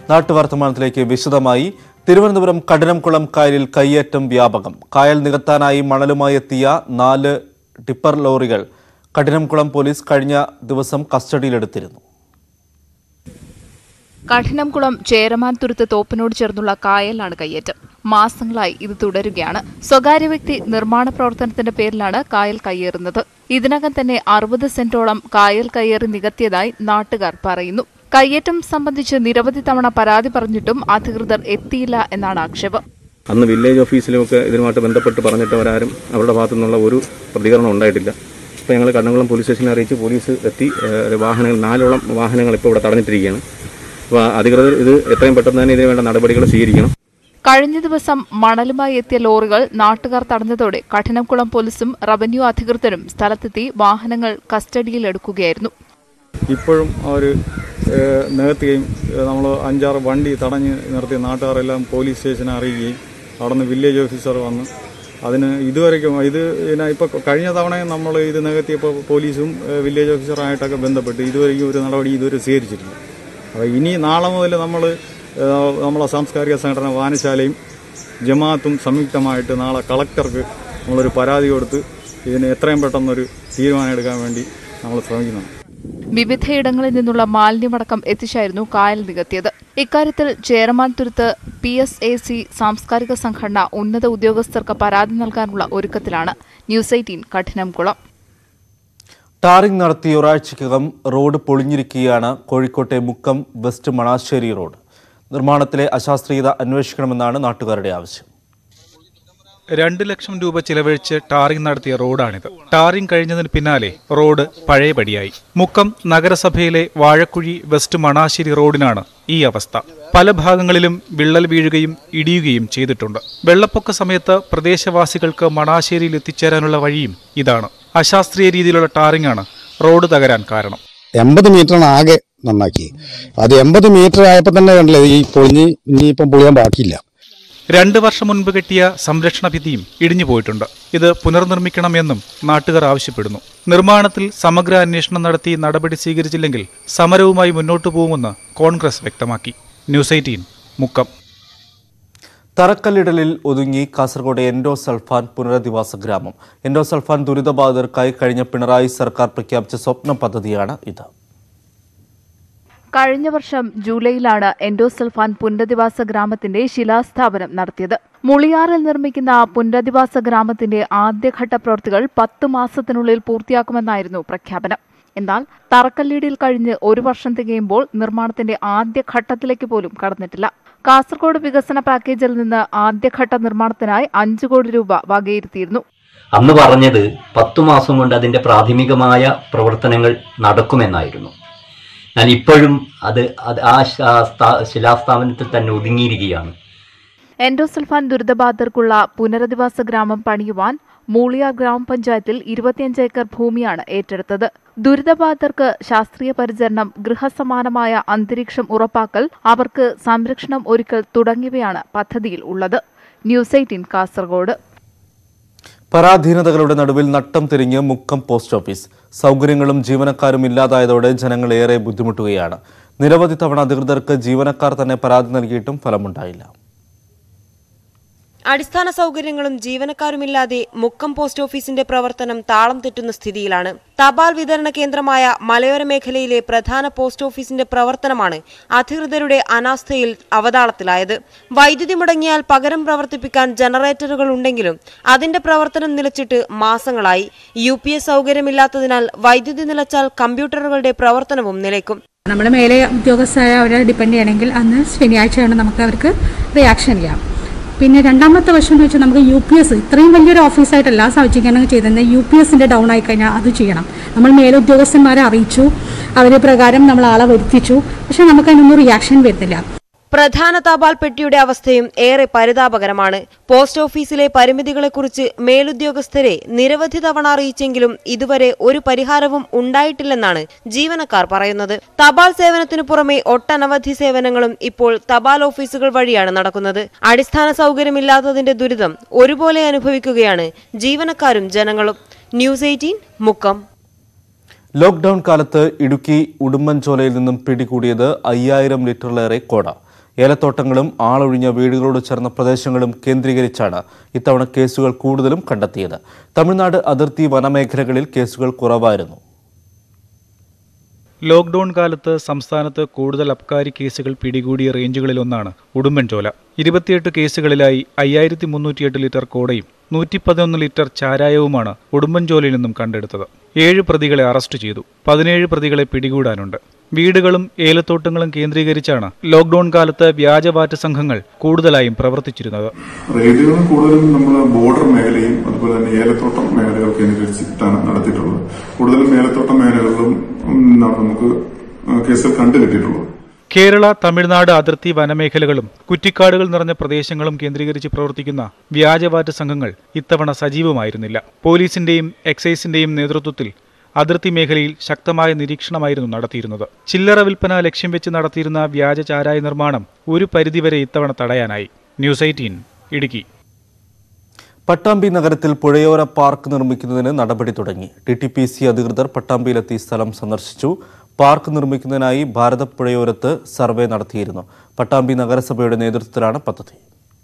നാട്ടുവർത്തമാനത്തിലേക്ക് വിശദമായി തിരുവനന്തപുരം കഠിനംകുളം കായലിൽ കയ്യേറ്റം വ്യാപകം കായൽ നികത്താനായി മണലുമായി എത്തിയ നാല് ടിപ്പർ ലോറികൾ കഠിനംകുളം പോലീസ് കഴിഞ്ഞ ദിവസം കസ്റ്റഡിയിലെടുത്തിരുന്നു കഠിനംകുളം ചേരമാൻ തുരുത്ത് തോപ്പിനോട് ചേർന്നുള്ള കായലിലാണ് കയ്യേറ്റം മാസങ്ങളായി ഇത് തുടരുകയാണ് സ്വകാര്യ വ്യക്തി നിർമ്മാണ പ്രവർത്തനത്തിന്റെ പേരിലാണ് കായൽ കയ്യേറുന്നത് ഇതിനകം തന്നെ അറുപത് സെന്റോളം കായൽ കയ്യേറി നികത്തിയതായി നാട്ടുകാർ പറയുന്നു കയ്യേറ്റം സംബന്ധിച്ച് നിരവധി തവണ പരാതി പറഞ്ഞിട്ടും അധികൃതർ എത്തിയില്ല എന്നാണ് ആക്ഷേപം അന്ന് വില്ലേജ് ഓഫീസിലുമൊക്കെ ഇതിനുമായിട്ട് ബന്ധപ്പെട്ട് പറഞ്ഞിട്ട് അവരാരും അവരുടെ ഭാഗത്തു നിന്നുള്ള ഒരു പ്രതികരണം ഉണ്ടായിട്ടില്ല ഇപ്പോൾ ഞങ്ങൾ കണ്ണംകുളം പോലീസ് സ്റ്റേഷനെ അറിയിച്ച് പോലീസ് എത്തി ഏഹ്, വാഹനങ്ങൾ നാലോളം വാഹനങ്ങൾ ഇപ്പോൾ ഇവിടെ തടഞ്ഞിട്ടിരിക്കുകയാണ് അപ്പോൾ അധികൃതർ ഇത് എത്രയും പെട്ടെന്ന് തന്നെ ഇതിന് വേണ്ട നടപടികൾ സ്വീകരിക്കണം കഴിഞ്ഞ ദിവസം മണലുമായി എത്തിയ ലോറികൾ നാട്ടുകാർ തടഞ്ഞതോടെ കഠിനംകുളം പോലീസും റവന്യൂ അധികൃതരും സ്ഥലത്തെത്തി വാഹനങ്ങൾ കസ്റ്റഡിയിലെടുക്കുകയായിരുന്നു ഇപ്പോഴും അവർ നികത്തുകയും നമ്മൾ അഞ്ചാറ് വണ്ടി തടഞ്ഞ് നിർത്തി നാട്ടുകാരെല്ലാം പോലീസ് സ്റ്റേഷനെ അറിയുകയും അവിടെ നിന്ന് വില്ലേജ് ഓഫീസർ വന്ന് അതിന് ഇതുവരെയ്ക്കും ഇത് പിന്നെ ഇപ്പോൾ കഴിഞ്ഞ തവണയും നമ്മൾ ഇത് നികത്തിയപ്പോൾ പോലീസും ഏഹ്, വില്ലേജ് ഓഫീസറായിട്ടൊക്കെ ബന്ധപ്പെട്ട് ഇതുവരെയും ഒരു നടപടി ഇതുവരെ സ്വീകരിച്ചിട്ടില്ല അപ്പോൾ ഇനി നാളെ മുതൽ നമ്മൾ നമ്മളെ സാംസ്കാരിക സംഘടന വായനശാലയും ജമാഅത്തും സംയുക്തമായിട്ട് നാളെ കളക്ടർക്ക് നമ്മളൊരു പരാതി കൊടുത്ത് ഇതിന് എത്രയും പെട്ടെന്നൊരു തീരുമാനം എടുക്കാൻ വേണ്ടി നമ്മൾ ശ്രമിക്കുന്നതാണ് വിവിധയിടങ്ങളിൽ നിന്നുള്ള മാലിന്യമടക്കം എത്തിച്ചായിരുന്നു കായൽ നികത്തിയത് ഇക്കാര്യത്തിൽ Cheraman Thuruthu P S A C സാംസ്കാരിക സംഘടന ഉന്നത ഉദ്യോഗസ്ഥർക്ക് പരാതി നൽകാനുള്ള ഒരുക്കത്തിലാണ് ന്യൂസ് എയ്റ്റീൻ കഠിനംകുളം ടാറിംഗ് നടത്തി ഒരാഴ്ചയ്ക്കകം റോഡ് പൊളിഞ്ഞിരിക്കുകയാണ് കോഴിക്കോട്ടെ മുക്കം വെസ്റ്റ് മണാശ്ശേരി റോഡ് നിർമ്മാണത്തിലെ അശാസ്ത്രീയത അന്വേഷിക്കണമെന്നാണ് നാട്ടുകാരുടെ ആവശ്യം രണ്ട് ലക്ഷം രൂപ ചിലവഴിച്ച് ടാറിംഗ് നടത്തിയ റോഡാണിത് ടാറിംഗ് കഴിഞ്ഞതിന് പിന്നാലെ റോഡ് പഴയപടിയായി മുക്കം നഗരസഭയിലെ വാഴക്കുഴി വെസ്റ്റ് മണാശ്ശേരി റോഡിനാണ് ഈ അവസ്ഥ പല ഭാഗങ്ങളിലും വിള്ളൽ വീഴുകയും ഇടിയുകയും ചെയ്തിട്ടുണ്ട് വെള്ളപ്പൊക്ക സമയത്ത് പ്രദേശവാസികൾക്ക് മണാശ്ശേരിയിൽ എത്തിച്ചേരാനുള്ള വഴിയും ഇതാണ് അശാസ്ത്രീയ രീതിയിലുള്ള ടാറിംഗ് ആണ് റോഡ് തകരാൻ കാരണം എൺപത് മീറ്ററാണ് ആകെ നന്നാക്കി അത് എൺപത് മീറ്റർ ആയപ്പോൾ തന്നെ കണ്ടില്ലേ ഈ പൊളിഞ്ഞ് ഇനിയിപ്പം പൊളിയാൻ ബാക്കിയില്ല രണ്ട് വർഷം മുൻപ് കെട്ടിയ സംരക്ഷണ ഭിത്തിയും ഇടിഞ്ഞു പോയിട്ടുണ്ട് ഇത് പുനർനിർമ്മിക്കണമെന്നും നാട്ടുകാർ ആവശ്യപ്പെടുന്നു നിർമ്മാണത്തിൽ സമഗ്ര അന്വേഷണം നടത്തി നടപടി സ്വീകരിച്ചില്ലെങ്കിൽ സമരവുമായി മുന്നോട്ടു പോകുമെന്ന് കോൺഗ്രസ് വ്യക്തമാക്കി ന്യൂസ് എയ്റ്റീൻ മുക്കം തറക്കല്ലിടലിൽ ഒതുങ്ങി കാസർഗോഡ് എൻഡോസൾഫാൻ പുനരധിവാസ ഗ്രാമം എൻഡോസൾഫാൻ ദുരിതബാധിതർക്കായി കഴിഞ്ഞ പിണറായി സർക്കാർ പ്രഖ്യാപിച്ച സ്വപ്ന പദ്ധതിയാണ് ഇത് കഴിഞ്ഞ വർഷം ജൂലൈയിലാണ് എൻഡോസൾഫാൻ പുനരധിവാസ ഗ്രാമത്തിന്റെ ശിലാസ്ഥാപനം നടത്തിയത് മുളിയാറിൽ നിർമ്മിക്കുന്ന പുനരധിവാസ ഗ്രാമത്തിന്റെ ആദ്യഘട്ട പ്രവൃത്തികൾ പത്തു മാസത്തിനുള്ളിൽ പൂർത്തിയാക്കുമെന്നായിരുന്നു പ്രഖ്യാപനം എന്നാൽ തറക്കല്ലിടിയിൽ കഴിഞ്ഞ് ഒരു വർഷം തികയുമ്പോൾ നിർമ്മാണത്തിന്റെ ആദ്യഘട്ടത്തിലേക്ക് പോലും കടന്നിട്ടില്ല കാസർഗോഡ് വികസന പാക്കേജിൽ നിന്ന് ആദ്യഘട്ട നിർമ്മാണത്തിനായി അഞ്ചു കോടി രൂപ വകയിരുത്തിയിരുന്നു അന്ന് പറഞ്ഞത് പത്തു മാസം കൊണ്ട് അതിന്റെ പ്രാഥമികമായ പ്രവർത്തനങ്ങൾ നടക്കുമെന്നായിരുന്നു എന്നാൽ ഇപ്പോഴും അത് അത് ആ ശാ- സ്ഥാ- ശിലാസ്ഥാപനത്തിൽ തന്നെ ഒതുങ്ങിയിരിക്കുകയാണ് എൻഡോസൾഫാൻ ദുരിതബാധിതർക്കുള്ള പുനരധിവാസ ഗ്രാമം പണിയുവാൻ മൂളിയാർ ഗ്രാമപഞ്ചായത്തിൽ ഇരുപത്തിയഞ്ച് ഏക്കർ ഭൂമിയാണ് ഏറ്റെടുത്തത് ദുരിതബാധിതർക്ക് ശാസ്ത്രീയ പരിചരണം ഗൃഹസമാനമായ അന്തരീക്ഷം ഉറപ്പാക്കൽ അവർക്ക് സംരക്ഷണം ഒരുക്കൽ തുടങ്ങിയവയാണ് പദ്ധതിയിൽ ഉള്ളത് ന്യൂസ് എയ്റ്റീൻ കാസർഗോഡ് പരാധീനതകളുടെ നടുവിൽ നട്ടം തിരിഞ്ഞ് മുക്കം പോസ്റ്റ് ഓഫീസ് സൗകര്യങ്ങളും ജീവനക്കാരും ഇല്ലാതായതോടെ ജനങ്ങൾ ഏറെ ബുദ്ധിമുട്ടുകയാണ് നിരവധി തവണ അധികൃതർക്ക് ജീവനക്കാർ തന്നെ പരാതി നൽകിയിട്ടും ഫലമുണ്ടായില്ല അടിസ്ഥാന സൗകര്യങ്ങളും ജീവനക്കാരുമില്ലാതെ മുക്കം പോസ്റ്റ് ഓഫീസിന്റെ പ്രവർത്തനം താളം തെറ്റുന്ന സ്ഥിതിയിലാണ് തപാൽ വിതരണ കേന്ദ്രമായ മലയോര മേഖലയിലെ പ്രധാന പോസ്റ്റ് ഓഫീസിന്റെ പ്രവർത്തനമാണ് അധികൃതരുടെ അനാസ്ഥയിൽ അവതാളത്തിലായത് വൈദ്യുതി മുടങ്ങിയാൽ പകരം പ്രവർത്തിപ്പിക്കാൻ ജനറേറ്ററുകൾ ഉണ്ടെങ്കിലും അതിന്റെ പ്രവർത്തനം നിലച്ചിട്ട് മാസങ്ങളായി യു പി എസ് സൗകര്യമില്ലാത്തതിനാൽ വൈദ്യുതി നിലച്ചാൽ കമ്പ്യൂട്ടറുകളുടെ പ്രവർത്തനവും നിലയ്ക്കും നമ്മുടെ മേലെ ഉദ്യോഗസ്ഥരായ അവരെ ഡിപ്പെൻഡ് ചെയ്യണമെങ്കിൽ അന്ന് ശനിയാഴ്ചയാണ് നമുക്ക് അവർക്ക് റിയാക്ഷൻ ചെയ്യാം പിന്നെ രണ്ടാമത്തെ വശം എന്ന് വെച്ചാൽ നമുക്ക് യു പി എസ് ഇത്രയും വലിയൊരു ഓഫീസായിട്ട് എല്ലാ സൗജന്യങ്ങളും ചെയ്തിരുന്നത് യു പി എസിൻ്റെ ഡൗൺ ആയി കഴിഞ്ഞാൽ അത് ചെയ്യണം നമ്മൾ മേലുദ്യോഗസ്ഥന്മാരെ അറിയിച്ചു അവർ പ്രകാരം നമ്മൾ ആളെ വരുത്തിച്ചു പക്ഷേ നമുക്ക് അതിനൊന്നും റിയാക്ഷൻ വരുന്നില്ല പ്രധാന തപാൽ പെട്ടിയുടെ അവസ്ഥയും ഏറെ പരിതാപകരമാണ് പോസ്റ്റ് ഓഫീസിലെ പരിമിതികളെക്കുറിച്ച് മേലുദ്യോഗസ്ഥരെ നിരവധി തവണ അറിയിച്ചെങ്കിലും ഇതുവരെ ഒരു പരിഹാരവും ഉണ്ടായിട്ടില്ലെന്നാണ് ജീവനക്കാർ പറയുന്നത് തപാൽ സേവനത്തിനു പുറമെ ഒട്ടനവധി സേവനങ്ങളും ഇപ്പോൾ തപാൽ ഓഫീസുകൾ വഴിയാണ് നടക്കുന്നത് അടിസ്ഥാന സൗകര്യമില്ലാത്തതിന്റെ ദുരിതം ഒരുപോലെ അനുഭവിക്കുകയാണ് ജീവനക്കാരും ജനങ്ങളും ന്യൂസ് എയ്റ്റീൻ മുക്കം ലോക്ക്ഡൌൺ കാലത്ത് ഇടുക്കി ഉടുമ്പൻചോലയിൽ നിന്നും പിടികൂടിയത് അയ്യായിരം ലിറ്ററിലേറെ കോട ഏലത്തോട്ടങ്ങളും ആളൊഴിഞ്ഞ വീടുകളോട് ചേർന്ന പ്രദേശങ്ങളും കേന്ദ്രീകരിച്ചാണ് ഇത്തവണ കേസുകൾ കൂടുതലും കണ്ടെത്തിയത് തമിഴ്നാട് അതിർത്തി വനമേഖലകളിൽ കേസുകൾ കുറവായിരുന്നു ലോക്ഡൌൺ കാലത്ത് സംസ്ഥാനത്ത് കൂടുതൽ അബ്കാരി കേസുകൾ പിടികൂടിയ റേഞ്ചുകളിലൊന്നാണ് ഉടുമ്പൻചോല ഇരുപത്തിയെട്ട് കേസുകളിലായി അയ്യായിരത്തി മുന്നൂറ്റിയെട്ട് ലിറ്റർ കോടയും നൂറ്റി പതിനൊന്ന് ലിറ്റർ ചാരായവുമാണ് ഉടുമ്പൻചോലയിൽ നിന്നും കണ്ടെടുത്തത് ഏഴ് പ്രതികളെ അറസ്റ്റ് ചെയ്തു പതിനേഴ് പ്രതികളെ പിടികൂടാനുണ്ട് വീടുകളും ഏലത്തോട്ടങ്ങളും കേന്ദ്രീകരിച്ചാണ് ലോക്ഡൌൺ കാലത്ത് വ്യാജവാറ്റ് സംഘങ്ങൾ കൂടുതലായും പ്രവർത്തിച്ചിരുന്നത് റെയ്ഡുകൾ കൂടുതലും നമ്മൾ ബോർഡർ മേഖലയും അതുപോലെ തന്നെ ഏലത്തോട്ടം മേഖലകൾ കേന്ദ്രീകരിച്ചിട്ടാണ് നടത്തിയിട്ടുള്ളത് കൂടുതലും ഏലത്തോട്ടം മേഖലകളിലും ഉം, നമുക്ക് കേസുകൾ കണ്ടുകിട്ടിയിട്ടുള്ളത് കേരള തമിഴ്നാട് അതിർത്തി വനമേഖലകളും കുറ്റിക്കാടുകൾ നിറഞ്ഞ പ്രദേശങ്ങളും കേന്ദ്രീകരിച്ച് പ്രവർത്തിക്കുന്ന വ്യാജവാറ്റ് സംഘങ്ങൾ ഇത്തവണ സജീവമായിരുന്നില്ല പോലീസിന്റെയും എക്സൈസിന്റെയും നേതൃത്വത്തിൽ അതിർത്തി മേഖലയിൽ ശക്തമായ നിരീക്ഷണമായിരുന്നു നടത്തിയിരുന്നത് ചില്ലറ വിൽപ്പന ലക്ഷ്യം വെച്ച് നടത്തിയിരുന്ന വ്യാജ ചാരായ നിർമ്മാണം ഒരു പരിധിവരെ ഇത്തവണ തടയാനായി ന്യൂസ് എയ്റ്റീൻ ഇടുക്കി പട്ടാമ്പി നഗരത്തിൽ പുഴയോര പാർക്ക് നിർമ്മിക്കുന്നതിന് നടപടി തുടങ്ങി ടി ടി പി സി അധികൃതർ പട്ടാമ്പിയിലെത്തി സ്ഥലം സന്ദർശിച്ചു പാർക്ക് നിർമ്മിക്കുന്നതിനായി ഭാരതപ്പുഴയോരത്ത് സർവേ നടത്തിയിരുന്നു പട്ടാമ്പി നഗരസഭയുടെ നേതൃത്വത്തിലാണ് പദ്ധതി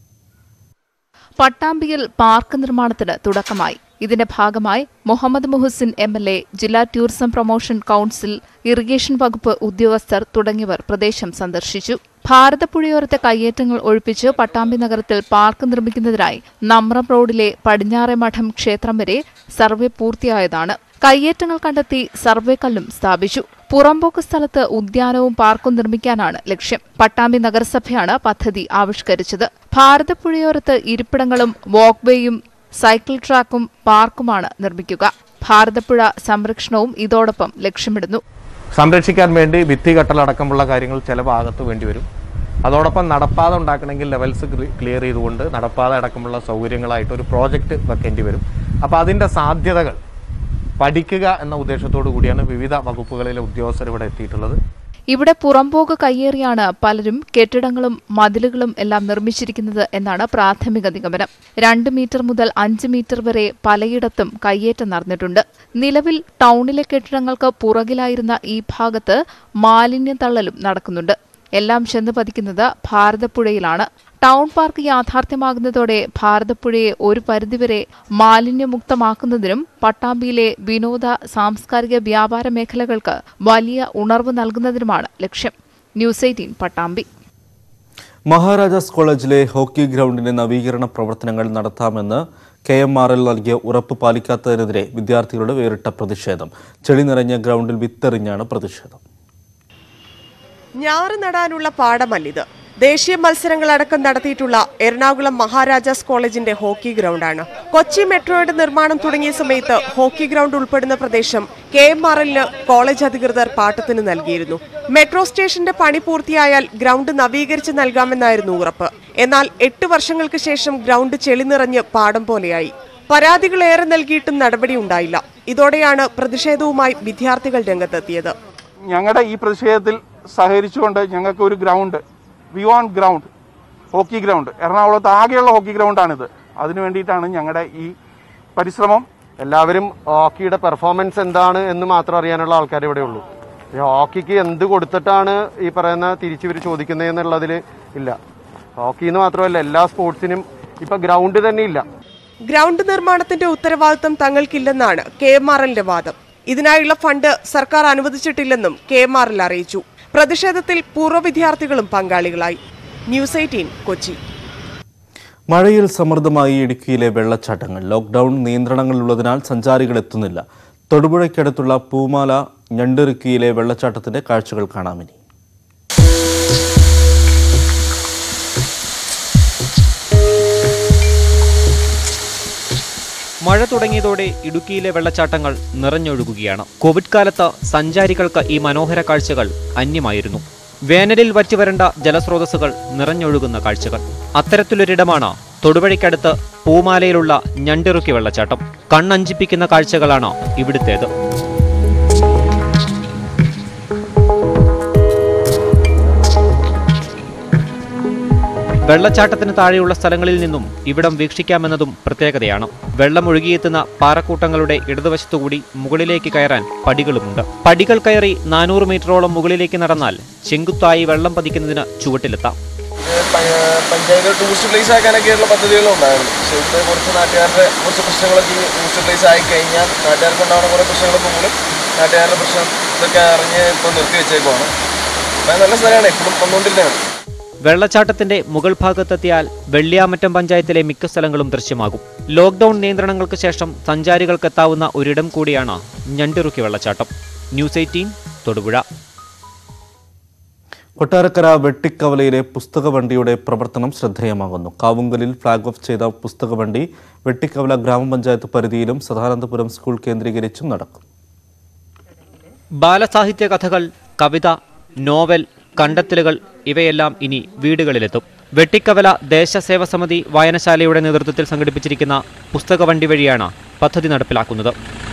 പട്ടാമ്പിയിൽ പാർക്ക് നിർമ്മാണത്തിന് തുടക്കമായി ഇതിന്റെ ഭാഗമായി Muhammad Muhsin M L A ജില്ലാ ടൂറിസം പ്രൊമോഷൻ കൌൺസിൽ ഇറിഗേഷൻ വകുപ്പ് ഉദ്യോഗസ്ഥർ തുടങ്ങിയവർ പ്രദേശം സന്ദർശിച്ചു ഭാരതപ്പുഴയോരത്തെ കയ്യേറ്റങ്ങൾ ഒഴിപ്പിച്ച് പട്ടാമ്പി നഗരത്തിൽ പാർക്ക് നിർമ്മിക്കുന്നതിനായി നമ്രം റോഡിലെ പടിഞ്ഞാറെ മഠം ക്ഷേത്രം വരെ സർവേ പൂർത്തിയായതാണ് കയ്യേറ്റങ്ങൾ കണ്ടെത്തി സർവേ കല്ലും സ്ഥാപിച്ചു പുറമ്പോക്ക് സ്ഥലത്ത് ഉദ്യാനവും പാർക്കും നിർമ്മിക്കാനാണ് ലക്ഷ്യം പട്ടാമ്പി നഗരസഭയാണ് പദ്ധതി ആവിഷ്കരിച്ചത് ഭാരതപ്പുഴയോരത്ത് ഇരിപ്പിടങ്ങളും വാക്വേയും സൈക്കിൾ ട്രാക്കും പാർക്കുമാണ് നിർമ്മിക്കുക ഭാരതപ്പുഴ സംരക്ഷണവും ഇതോടൊപ്പം ലക്ഷ്യമിടുന്നു സംരക്ഷിക്കാൻ വേണ്ടി ഭിത്തി കെട്ടലടക്കമുള്ള കാര്യങ്ങൾ ചില ഭാഗത്ത് വേണ്ടിവരും അതോടൊപ്പം നടപ്പാത ഉണ്ടാക്കണമെങ്കിൽ ലെവൽസ് ക്ലിയർ ചെയ്തുകൊണ്ട് നടപ്പാത അടക്കമുള്ള സൗകര്യങ്ങളായിട്ട് ഒരു പ്രോജക്റ്റ് വെക്കേണ്ടി വരും അപ്പോൾ അതിൻ്റെ സാധ്യതകൾ പഠിക്കുക എന്ന ഉദ്ദേശത്തോടു കൂടിയാണ് വിവിധ വകുപ്പുകളിലെ ഉദ്യോഗസ്ഥർ ഇവിടെ എത്തിയിട്ടുള്ളത് ഇവിടെ പുറമ്പോക്ക് കയ്യേറിയാണ് പലരും കെട്ടിടങ്ങളും മതിലുകളും എല്ലാം നിർമ്മിച്ചിരിക്കുന്നത് എന്നാണ് പ്രാഥമിക നിഗമനം രണ്ട് മീറ്റർ മുതൽ അഞ്ച് മീറ്റർ വരെ പലയിടത്തും കയ്യേറ്റം നടന്നിട്ടുണ്ട് നിലവിൽ ടൗണിലെ കെട്ടിടങ്ങൾക്ക് പുറകിലായിരുന്ന ഈ ഭാഗത്ത് മാലിന്യം തള്ളലും നടക്കുന്നുണ്ട് എല്ലാം ചെന്ന് പതിക്കുന്നത് ഭാരതപ്പുഴയിലാണ് ടൗൺ പാർക്ക് യാഥാർത്ഥ്യമാകുന്നതോടെ ഭാരതപ്പുഴയെ ഒരു പരിധിവരെ മാലിന്യമുക്തമാക്കുന്നതിനും പട്ടാമ്പിയിലെ വിനോദ സാംസ്കാരിക വ്യാപാര മേഖലകൾക്ക് വലിയ ഉണർവ് നൽകുന്നതിനുമാണ് ലക്ഷ്യം ന്യൂസ് എയ്റ്റീൻ പട്ടാമ്പി മഹാരാജാസ് കോളേജിലെ ഹോക്കി ഗ്രൗണ്ടിന്റെ നവീകരണ പ്രവർത്തനങ്ങൾ നടത്താമെന്ന് കെ എം ആർ എൽ നൽകിയ ഉറപ്പ് പാലിക്കാത്തതിനെതിരെ വിദ്യാർത്ഥികളുടെ വേറിട്ട പ്രതിഷേധം ചെളി നിറഞ്ഞ ഗ്രൗണ്ടിൽ വിത്തെറിഞ്ഞാണ് പ്രതിഷേധം ഞാറ് നടാനുള്ള പാടമല്ലിത് ദേശീയ മത്സരങ്ങളടക്കം നടത്തിയിട്ടുള്ള എറണാകുളം മഹാരാജാസ് കോളേജിന്റെ ഹോക്കി ഗ്രൗണ്ടാണ് കൊച്ചി മെട്രോയുടെ നിർമ്മാണം തുടങ്ങിയ സമയത്ത് ഹോക്കി ഗ്രൗണ്ട് ഉൾപ്പെടുന്ന പ്രദേശം കെ എം ആർ എല്ലിന് കോളേജ് അധികൃതർ പാട്ടത്തിന് നൽകിയിരുന്നു മെട്രോ സ്റ്റേഷന്റെ പണി പൂർത്തിയായാൽ ഗ്രൗണ്ട് നവീകരിച്ച് നൽകാമെന്നായിരുന്നു ഉറപ്പ് എന്നാൽ എട്ട് വർഷങ്ങൾക്ക് ശേഷം ഗ്രൗണ്ട് ചെളി നിറഞ്ഞ് പാടം പോലെയായി പരാതികളേറെ നൽകിയിട്ടും നടപടി ഉണ്ടായില്ല ഇതോടെയാണ് പ്രതിഷേധവുമായി വിദ്യാർത്ഥികൾ രംഗത്തെത്തിയത് ഞങ്ങളുടെ ഈ പ്രതിഷേധത്തിൽ സഹകരിച്ചുകൊണ്ട് ഞങ്ങൾക്ക് ഒരു ground we want ground hockey ground എറണാകുളത്ത് ആകെയുള്ള ഹോക്കി ഗ്രൗണ്ടാണിത് അതിനു വേണ്ടിയിട്ടാണ് ഞങ്ങളുടെ ഈ പരിശ്രമം എല്ലാവരും ഹോക്കിയുടെ പെർഫോമൻസ് എന്താണ് എന്ന് മാത്രം അറിയാനുള്ള ആൾക്കാർ ഇവിടെ ഉള്ളൂ ഈ ഹോക്കിക്ക് എന്ത് കൊടുത്തിട്ടാണ് ഈ പറയുന്ന തിരിച്ചു ഇവർ ചോദിക്കുന്നത് എന്നുള്ളതിൽ ഇല്ല ഹോക്കി എന്ന് മാത്രമല്ല എല്ലാ സ്പോർട്സിനും ഇപ്പൊ ഗ്രൗണ്ട് തന്നെ ഇല്ല ഗ്രൗണ്ട് നിർമ്മാണത്തിന്റെ ഉത്തരവാദിത്തം തങ്ങൾക്കില്ലെന്നാണ് കെ എം ആർ എല്ലിന്റെ വാദം ഇതിനായുള്ള ഫണ്ട് സർക്കാർ അനുവദിച്ചിട്ടില്ലെന്നും കെ എം ആർ എൽ അറിയിച്ചു പ്രതിഷേധത്തിൽ പൂർവ്വ വിദ്യാർത്ഥികളും പങ്കാളികളായി ന്യൂസ് എയ്റ്റീൻ കൊച്ചി മഴയിൽ സമൃദ്ധമായി ഇടുക്കിയിലെ വെള്ളച്ചാട്ടങ്ങൾ ലോക്ക്ഡൌൺ നിയന്ത്രണങ്ങളുള്ളതിനാൽ സഞ്ചാരികൾ എത്തുന്നില്ല തൊടുപുഴയ്ക്കടുത്തുള്ള പൂമാല ഞണ്ടിറുക്കിയിലെ വെള്ളച്ചാട്ടത്തിന്റെ കാഴ്ചകൾ കാണാമിനി മഴ തുടങ്ങിയതോടെ ഇടുക്കിയിലെ വെള്ളച്ചാട്ടങ്ങൾ നിറഞ്ഞൊഴുകുകയാണ് കോവിഡ് കാലത്ത് സഞ്ചാരികൾക്ക് ഈ മനോഹര കാഴ്ചകൾ അന്യമായിരുന്നു വേനലിൽ വറ്റിവരണ്ട ജലസ്രോതസ്സുകൾ നിറഞ്ഞൊഴുകുന്ന കാഴ്ചകൾ അത്തരത്തിലൊരിടമാണ് തൊടുപുഴയ്ക്കടുത്ത് പൂമാലയിലുള്ള ഞണ്ടിറുക്കി വെള്ളച്ചാട്ടം കണ്ണഞ്ചിപ്പിക്കുന്ന കാഴ്ചകളാണ് ഇവിടുത്തേത് വെള്ളച്ചാട്ടത്തിന് താഴെയുള്ള സ്ഥലങ്ങളിൽ നിന്നും ഇവിടം വീക്ഷിക്കാമെന്നതും പ്രത്യേകതയാണ് വെള്ളം ഒഴുകിയെത്തുന്ന പാറക്കൂട്ടങ്ങളുടെ ഇടതുവശത്തുകൂടി മുകളിലേക്ക് കയറാൻ പടികളുമുണ്ട് പടികൾ കയറി നാനൂറ് മീറ്ററോളം മുകളിലേക്ക് നടന്നാൽ ചെങ്കുത്തായി വെള്ളം പതിക്കുന്നതിന് ചുവട്ടിലെത്താം പഞ്ചായത്ത് ടൂറിസ്റ്റ് പ്ലേസ് ആക്കാനൊക്കെയുള്ള പദ്ധതികളും ഉണ്ടായിരുന്നു പക്ഷേ ഇവിടുത്തെ കുറച്ച് നാട്ടുകാരുടെ കുറച്ച് പ്രശ്നങ്ങളൊക്കെ ഈ ടൂറിസ്റ്റ് പ്ലേസ് ആയി കഴിഞ്ഞാൽ നാട്ടുകാർക്ക് ഉണ്ടാകുന്ന കുറേ പ്രശ്നങ്ങളൊക്കെ മൂലം നാട്ടുകാരുടെ പ്രശ്നം ഇതൊക്കെ അറിഞ്ഞ് ഇപ്പോൾ നിർത്തി വെച്ചേക്കുവാണ് അപ്പം നല്ല സ്ഥലമാണ് എപ്പോഴും വന്നുകൊണ്ടിരുന്നതാണ് വെള്ളച്ചാട്ടത്തിന്റെ മുകൾ ഭാഗത്തെത്തിയാൽ വെള്ളിയാമറ്റം പഞ്ചായത്തിലെ മിക്ക സ്ഥലങ്ങളും ദൃശ്യമാകും ലോക്ഡൌൺ നിയന്ത്രണങ്ങൾക്ക് ശേഷം സഞ്ചാരികൾക്കെത്താവുന്ന ഒരിടം കൂടിയാണ് ഞണ്ടിറുക്കി വെള്ളച്ചാട്ടം ന്യൂസ് എയ്റ്റീൻ തൊടുപുഴ കൊട്ടാരക്കര വെട്ടിക്കവലയിലെ പുസ്തക വണ്ടിയുടെ പ്രവർത്തനം ശ്രദ്ധേയമാകുന്നു കാവുങ്കലിൽ ഫ്ളാഗ് ഓഫ് ചെയ്ത പുസ്തക വണ്ടി വെട്ടിക്കവല ഗ്രാമപഞ്ചായത്ത് പരിധിയിലും സദാനന്ദപുരം സ്കൂൾ കേന്ദ്രീകരിച്ചും നടക്കും ബാലസാഹിത്യ കഥകൾ കവിത നോവൽ കണ്ടെത്തലുകൾ ഇവയെല്ലാം ഇനി വീടുകളിലെത്തും വെട്ടിക്കവല ദേശസേവ സമിതി വായനശാലയുടെ നേതൃത്വത്തിൽ സംഘടിപ്പിച്ചിരിക്കുന്ന പുസ്തക വണ്ടി വഴിയാണ് പദ്ധതി നടപ്പിലാക്കുന്നത്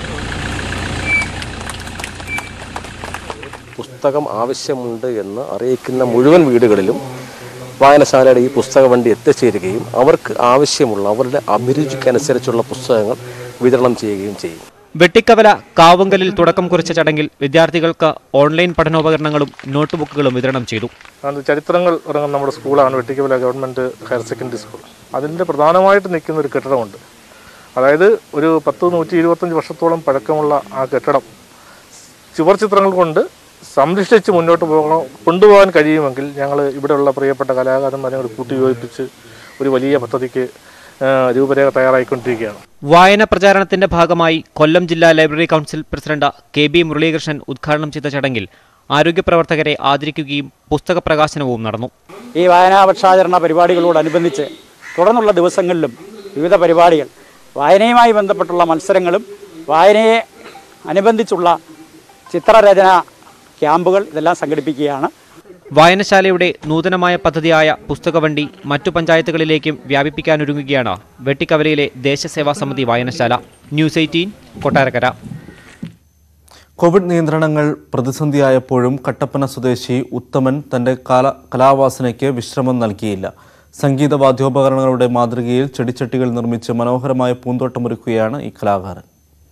പുസ്തകം ആവശ്യമുണ്ട് എന്ന് അറിയിക്കുന്ന മുഴുവൻ വീടുകളിലും വായനശാലയുടെ ഈ പുസ്തക വണ്ടി എത്തിച്ചേരുകയും അവർക്ക് ആവശ്യമുള്ള അവരുടെ അഭിരുചിക്കനുസരിച്ചുള്ള പുസ്തകങ്ങൾ വിതരണം ചെയ്യുകയും ചെയ്യും വെട്ടിക്കവല കാവുങ്കലിൽ തുടക്കം കുറിച്ച ചടങ്ങിൽ വിദ്യാർത്ഥികൾക്ക് ഓൺലൈൻ പഠനോപകരണങ്ങളും നോട്ട്ബുക്കുകളും വിതരണം ചെയ്തു അത് ചരിത്രങ്ങൾ ഇറങ്ങുന്ന നമ്മുടെ സ്കൂളാണ് Vettikkavala government higher secondary school അതിൻ്റെ പ്രധാനമായിട്ട് നിൽക്കുന്ന ഒരു കെട്ടിടമുണ്ട് അതായത് ഒരു പത്ത് നൂറ്റി ഇരുപത്തഞ്ച് വർഷത്തോളം പഴക്കമുള്ള ആ കെട്ടിടം ചുവർ ചിത്രങ്ങൾ കൊണ്ട് സംരക്ഷിച്ച് മുന്നോട്ട് പോകണം കൊണ്ടുപോകാൻ കഴിയുമെങ്കിൽ ഞങ്ങൾ ഇവിടെയുള്ള പ്രിയപ്പെട്ട കലാകാരന്മാരെ കൂടി കൂട്ടിയോജിപ്പിച്ച് ഒരു വലിയ പദ്ധതിക്ക് ആ, രൂപരേഖ തയ്യാറായിക്കൊണ്ടിരിക്കുകയാണ് വായന പ്രചാരണത്തിന്റെ ഭാഗമായി കൊല്ലം ജില്ലാ library council president K B Muralikrishnan ഉദ്ഘാടനം ചെയ്ത ചടങ്ങിൽ ആരോഗ്യപ്രവർത്തകരെ ആദരിക്കുകയും പുസ്തക പ്രകാശനവും നടന്നു ഈ വായനാപക്ഷാചരണ പരിപാടികളോടനുബന്ധിച്ച് തുടർന്നുള്ള ദിവസങ്ങളിലും വിവിധ പരിപാടികൾ വായനയുമായി ബന്ധപ്പെട്ടുള്ള മത്സരങ്ങളും വായനയെ അനുബന്ധിച്ചുള്ള ചിത്രരചന ക്യാമ്പുകൾ ഇതെല്ലാം സംഘടിപ്പിക്കുകയാണ് വായനശാലയുടെ നൂതനമായ പദ്ധതിയായ പുസ്തകവണ്ടി മറ്റു പഞ്ചായത്തുകളിലേക്കും വ്യാപിപ്പിക്കാനൊരുങ്ങുകയാണ് വെട്ടിക്കവലയിലെ ദേശസേവാ സമിതി വായനശാല ന്യൂസ് എയ്റ്റീൻ കൊട്ടാരക്കര കോവിഡ് നിയന്ത്രണങ്ങൾ പ്രതിസന്ധിയായപ്പോഴും കട്ടപ്പന സ്വദേശി ഉത്തമൻ തന്റെ കാല കലാവാസനയ്ക്ക് വിശ്രമം നൽകിയില്ല സംഗീത വാദ്യോപകരണങ്ങളുടെ മാതൃകയിൽ ചെടിച്ചട്ടികൾ നിർമ്മിച്ച് മനോഹരമായ പൂന്തോട്ടമൊരുക്കുകയാണ് ഈ കലാകാരൻ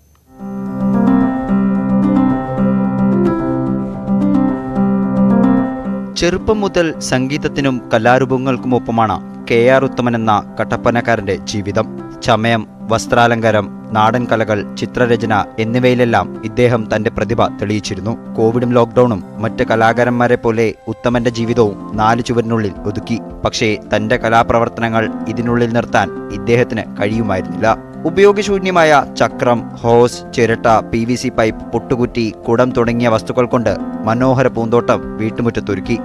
ചെറുപ്പം മുതൽ സംഗീതത്തിനും കലാരൂപങ്ങൾക്കുമൊപ്പമാണ് കെ ആർ ഉത്തമൻ എന്ന കട്ടപ്പനക്കാരന്റെ ജീവിതം ചമയം വസ്ത്രാലങ്കാരം നാടൻ കലകൾ ചിത്രരചന എന്നിവയിലെല്ലാം ഇദ്ദേഹം തന്റെ പ്രതിഭ തെളിയിച്ചിരുന്നു കോവിഡും ലോക്ക്ഡൌണും മറ്റ് കലാകാരന്മാരെ പോലെ ഉത്തമന്റെ ജീവിതവും നാല് ചുവരിനുള്ളിൽ ഒതുക്കി പക്ഷേ തന്റെ കലാപ്രവർത്തനങ്ങൾ ഇതിനുള്ളിൽ നിർത്താൻ ഇദ്ദേഹത്തിന് കഴിയുമായിരുന്നില്ല ഉപയോഗശൂന്യമായ ചക്രം ഹോസ് ചിരട്ട പി വി സി പൈപ്പ് പൊട്ടുകുറ്റി കുടം തുടങ്ങിയ വസ്തുക്കൾ കൊണ്ട് മനോഹര പൂന്തോട്ടം വീട്ടുമുറ്റത്തൊരുക്കി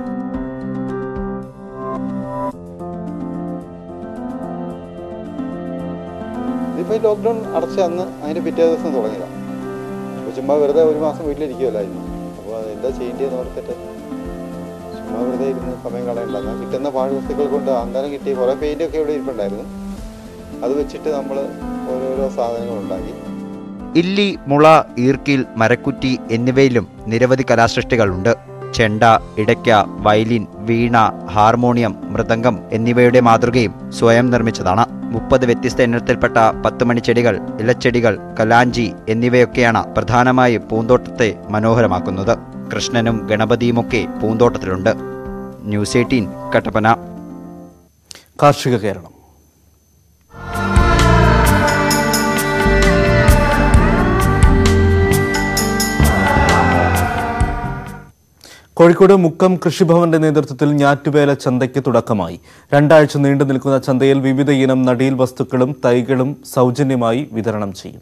ഇതിപ്പോൾ ഈ ലോക്ക്ഡൗൺ അടച്ച അന്ന് അതിന് പിറ്റേ ദിവസം തുടങ്ങിയതാണ് അപ്പോൾ ചുമ്മാ വെറുതെ ഒരു മാസം വീട്ടിലിരിക്കുമല്ലായിരുന്നു അപ്പോൾ അത് എന്താ ചെയ്യേണ്ടതെന്ന് ഓർത്തിട്ട് ചുമ്മാ വെറുതെ ഇരുന്ന് സമയം കളയണ്ട എന്നാൽ കിട്ടുന്ന പാഴ്വസ്തുക്കൾ കൊണ്ട് അന്നേരം കിട്ടിയ കുറേ പെയിൻ്റൊക്കെ ഇവിടെ ഇരിപ്പുണ്ടായിരുന്നു അത് വെച്ചിട്ട് നമ്മൾ ഓരോരോ സാധനങ്ങൾ ഉണ്ടാക്കി ഇല്ലി മുള ഈർക്കിൽ മരക്കുറ്റി എന്നിവയിലും നിരവധി കലാസൃഷ്ടികളുണ്ട് ചെണ്ട ഇടയ്ക്ക വയലിൻ വീണ ഹാർമോണിയം മൃദംഗം എന്നിവയുടെ മാതൃകയും സ്വയം നിർമ്മിച്ചതാണ് മുപ്പത് വ്യത്യസ്ത ഇനത്തിൽപ്പെട്ട പത്ത് മണിച്ചെടികൾ ഇലച്ചെടികൾ കലാഞ്ചി എന്നിവയൊക്കെയാണ് പ്രധാനമായും പൂന്തോട്ടത്തെ മനോഹരമാക്കുന്നത് കൃഷ്ണനും ഗണപതിയുമൊക്കെ പൂന്തോട്ടത്തിലുണ്ട് ന്യൂസ് എയ്റ്റീൻ കട്ടപ്പന കാർഷിക കേരളം കോഴിക്കോട് മുക്കം കൃഷിഭവന്റെ നേതൃത്വത്തിൽ ഞാറ്റുവേല ചന്തയ്ക്ക് തുടക്കമായി രണ്ടാഴ്ച നീണ്ടു നിൽക്കുന്ന ചന്തയിൽ വിവിധ ഇനം നടീൽ വസ്തുക്കളും തൈകളും സൗജന്യമായി വിതരണം ചെയ്യും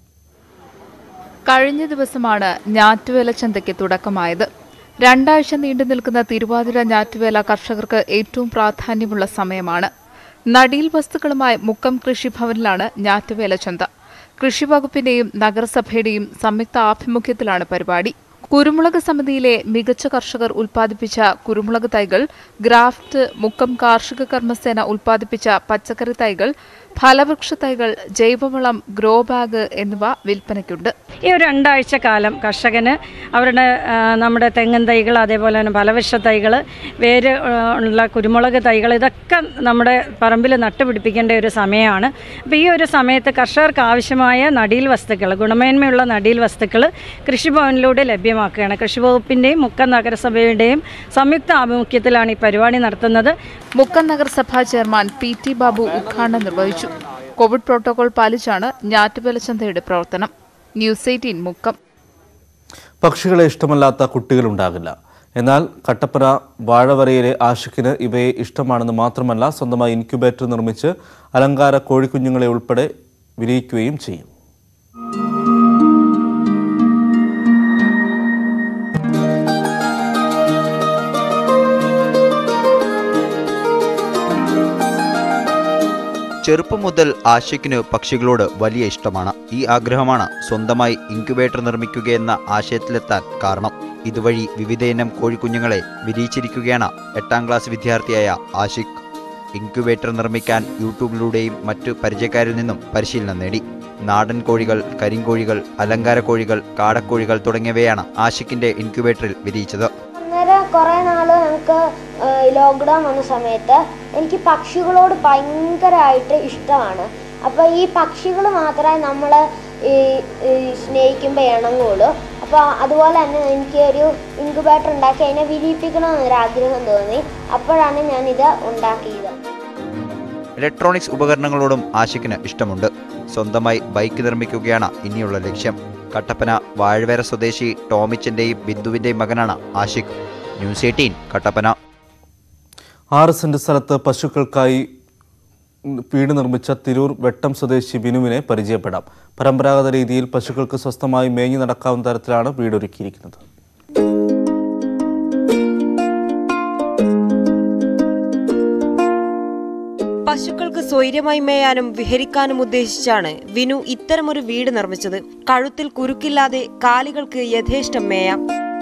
കഴിഞ്ഞ ദിവസമാണ് ഞാറ്റുവേല ചന്തയ്ക്ക് തുടക്കമായത് രണ്ടാഴ്ച നീണ്ടു നിൽക്കുന്ന തിരുവാതിര ഞാറ്റുവേല കർഷകർക്ക് ഏറ്റവും പ്രാധാന്യമുള്ള സമയമാണ് നടീൽ വസ്തുക്കളുമായി മുക്കം കൃഷിഭവനിലാണ് ഞാറ്റുവേല ചന്ത കൃഷിവകുപ്പിന്റെയും നഗരസഭയുടെയും സംയുക്ത ആഭിമുഖ്യത്തിലാണ് പരിപാടി കുരുമുളക് സമിതിയിലെ മികച്ച കർഷകർ ഉൽപ്പാദിപ്പിച്ച കുരുമുളക് തൈകൾ ഗ്രാഫ്റ്റ് മുക്കം കാർഷിക കർമ്മസേന ഉൽപ്പാദിപ്പിച്ച പച്ചക്കറി തൈകൾ ഫലവൃക്ഷ തൈകൾ ജൈവവളം ഗ്രോ ബാഗ് എന്നിവ വിൽപ്പനയ്ക്കുണ്ട് ഈ ഒരു രണ്ടാഴ്ച കാലം കർഷകന് അവരുടെ ആ, നമ്മുടെ തെങ്ങൻ തൈകൾ അതേപോലെ തന്നെ ഫലവൃക്ഷ തൈകൾ വേര് ആ, ഉള്ള കുരുമുളക് തൈകൾ ഇതൊക്കെ നമ്മുടെ പറമ്പിൽ നട്ടുപിടിപ്പിക്കേണ്ട ഒരു സമയമാണ് അപ്പോൾ ഈ ഒരു സമയത്ത് കർഷകർക്ക് ആവശ്യമായ നടീൽ വസ്തുക്കൾ ഗുണമേന്മയുള്ള നടീൽ വസ്തുക്കൾ കൃഷിഭവനിലൂടെ ലഭ്യമാണ് സൗകര്യമാക്കുകയാണ് കൃഷിവകുപ്പിൻ്റെയും മുക്കം നഗരസഭയുടെയും സംയുക്ത ആഭിമുഖ്യത്തിലാണ് ഈ പരിപാടി നടത്തുന്നത് മുക്കം നഗരസഭാ ചെയർമാൻ പി ടി ബാബു ഉദ്ഘാടനം നിർവഹിച്ചു കോവിഡ് പ്രോട്ടോകോൾ പാലിച്ചാണ് ഞാറ്റുവേലച്ചന്തയുടെ പ്രവർത്തനം ന്യൂസ് എയ്റ്റീൻ മുക്കം പക്ഷികളെ ഇഷ്ടമല്ലാത്ത കുട്ടികളുണ്ടാകില്ല എന്നാൽ കട്ടപ്പന വാഴവരയിലെ ആഷിക്കിന് ഇവയെ ഇഷ്ടമാണെന്ന് മാത്രമല്ല സ്വന്തമായി ഇൻക്യുബേറ്റർ നിർമ്മിച്ച് അലങ്കാര കോഴിക്കുഞ്ഞുങ്ങളെ ഉൾപ്പെടെ വിരിയിക്കുകയും ചെയ്യും ചെറുപ്പം മുതൽ ആഷിക്കിന് പക്ഷികളോട് വലിയ ഇഷ്ടമാണ് ഈ ആഗ്രഹമാണ് സ്വന്തമായി ഇൻക്യുബേറ്റർ നിർമ്മിക്കുകയെന്ന ആശയത്തിലെത്താൻ കാരണം ഇതുവഴി വിവിധയിനം കോഴിക്കുഞ്ഞുങ്ങളെ വിരിയിച്ചിരിക്കുകയാണ് എട്ടാം ക്ലാസ് വിദ്യാർത്ഥിയായ ആഷിഖ് ഇൻക്യുബേറ്റർ നിർമ്മിക്കാൻ യൂട്യൂബിലൂടെയും മറ്റു പരിചയക്കാരിൽ നിന്നും പരിശീലനം നേടി നാടൻ കോഴികൾ കരിങ്കോഴികൾ അലങ്കാര കോഴികൾ കാടക്കോഴികൾ തുടങ്ങിയവയാണ് ആഷിക്കിന്റെ ഇൻക്യുബേറ്ററിൽ വിരിയിച്ചത് അന്നേരം കുറേ നാൾ നമുക്ക് ലോക്ക്ഡൗൺ വന്ന സമയത്ത് എനിക്ക് പക്ഷികളോട് ഭയങ്കരമായിട്ട് ഇഷ്ടമാണ് അപ്പോൾ ഈ പക്ഷികൾ മാത്രമേ നമ്മൾ ഈ ഈ സ്നേഹിക്കുമ്പോൾ ഇണങ്ങുള്ളൂ അപ്പോൾ അതുപോലെ തന്നെ എനിക്ക് ഒരു ഇൻക്യുബേറ്റർ ഉണ്ടാക്കി അതിനെ വിരിയിപ്പിക്കണമെന്നൊരു ആഗ്രഹം തോന്നി അപ്പോഴാണ് ഞാനിത് ഉണ്ടാക്കിയത് ഇലക്ട്രോണിക്സ് ഉപകരണങ്ങളോടും ആഷിക്കിന് ഇഷ്ടമുണ്ട് സ്വന്തമായി ബൈക്ക് നിർമ്മിക്കുകയാണ് ഇനിയുള്ള ലക്ഷ്യം കട്ടപ്പന വാഴവേര സ്വദേശി ടോമിച്ചന്റെയും ബിന്ദുവിന്റെയും മകനാണ് ആഷിഖ് ന്യൂസ് എയ്റ്റീൻ കട്ടപ്പന ആറ് സെന്റ് സ്ഥലത്ത് പശുക്കൾക്കായി വീട് നിർമ്മിച്ച തിരൂർ വെട്ടം സ്വദേശി ബിനുവിനെ പരിചയപ്പെടാം പരമ്പരാഗത രീതിയിൽ പശുക്കൾക്ക് സ്വസ്ഥമായി മേഞ്ഞു നടക്കാവുന്ന തരത്തിലാണ് വീടൊരുക്കിയിരിക്കുന്നത് പശുക്കൾക്ക് സ്വൈര്യമായി മേയാനും വിഹരിക്കാനും ഉദ്ദേശിച്ചാണ് വിനു ഇത്തരമൊരു വീട് നിർമ്മിച്ചത് കഴുത്തിൽ കുരുക്കില്ലാതെ കാലികൾക്ക് യഥേഷ്ടം മേയാം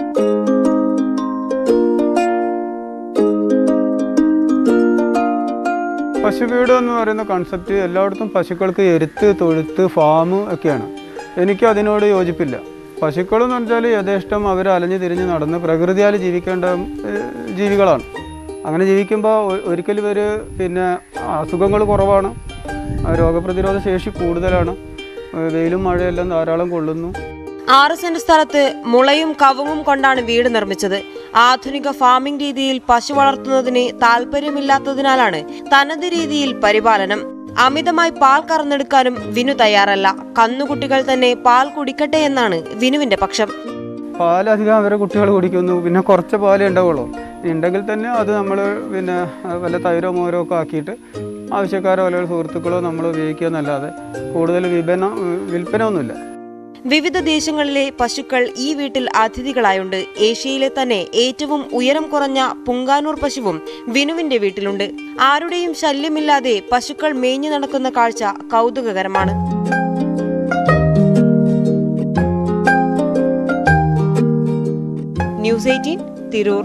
പശു വീട് എന്ന് പറയുന്ന കൺസെപ്റ്റ് എല്ലായിടത്തും പശുക്കൾക്ക് എരുത്ത് തൊഴുത്ത് ഫാം ഒക്കെയാണ് എനിക്ക് അതിനോട് യോജിപ്പില്ല പശുക്കൾ എന്ന് പറഞ്ഞാൽ യഥേഷ്ടം അവർ അലഞ്ഞു തിരിഞ്ഞ് നടന്ന് പ്രകൃതിയാൽ ജീവിക്കേണ്ട ഏഹ്, ജീവികളാണ് അങ്ങനെ ജീവിക്കുമ്പോൾ ഒ- ഒരിക്കലും ഇവർ പിന്നെ അസുഖങ്ങൾ കുറവാണ് ആ, രോഗപ്രതിരോധ ശേഷി കൂടുതലാണ് ഏഹ്, വെയിലും മഴയെല്ലാം ധാരാളം കൊള്ളുന്നു ആറ് സെന്റ് സ്ഥലത്ത് മുളയും കവുങ്ങും കൊണ്ടാണ് വീട് നിർമ്മിച്ചത് ആധുനിക ഫാമിംഗ് രീതിയിൽ പശു വളർത്തുന്നതിന് താല്പര്യമില്ലാത്തതിനാലാണ് തനത് രീതിയിൽ പരിപാലനം അമിതമായി പാൽ കറന്നെടുക്കാനും വിനു തയ്യാറല്ല കന്നുകുട്ടികൾ തന്നെ പാൽ കുടിക്കട്ടെ എന്നാണ് വിനുവിന്റെ പക്ഷം പാലധികം അവരെ കുട്ടികൾ കുടിക്കുന്നു പിന്നെ കുറച്ച് പാലേ ഉണ്ടാവുള്ളൂ ഉണ്ടെങ്കിൽ തന്നെ അത് നമ്മൾ പിന്നെ ആ, വല്ല തൈരോ മോരോ ഒക്കെ ആക്കിയിട്ട് ആവശ്യക്കാരോ അല്ലെങ്കിൽ സുഹൃത്തുക്കളോ നമ്മൾ ഉപയോഗിക്കുക എന്നല്ലാതെ കൂടുതൽ വിപണ വിൽപ്പന ഒന്നുമില്ല വിവിധ ദേശങ്ങളിലെ പശുക്കൾ ഈ വീട്ടിൽ അതിഥികളായുണ്ട് ഏഷ്യയിലെ തന്നെ ഏറ്റവും ഉയരം കുറഞ്ഞ പുങ്കാനൂർ പശുവും വിനുവിന്റെ വീട്ടിലുണ്ട് ആരുടെയും ശല്യമില്ലാതെ പശുക്കൾ മേഞ്ഞു നടക്കുന്ന കാഴ്ച കൗതുകകരമാണ് ന്യൂസ് എയ്റ്റീൻ തിരൂർ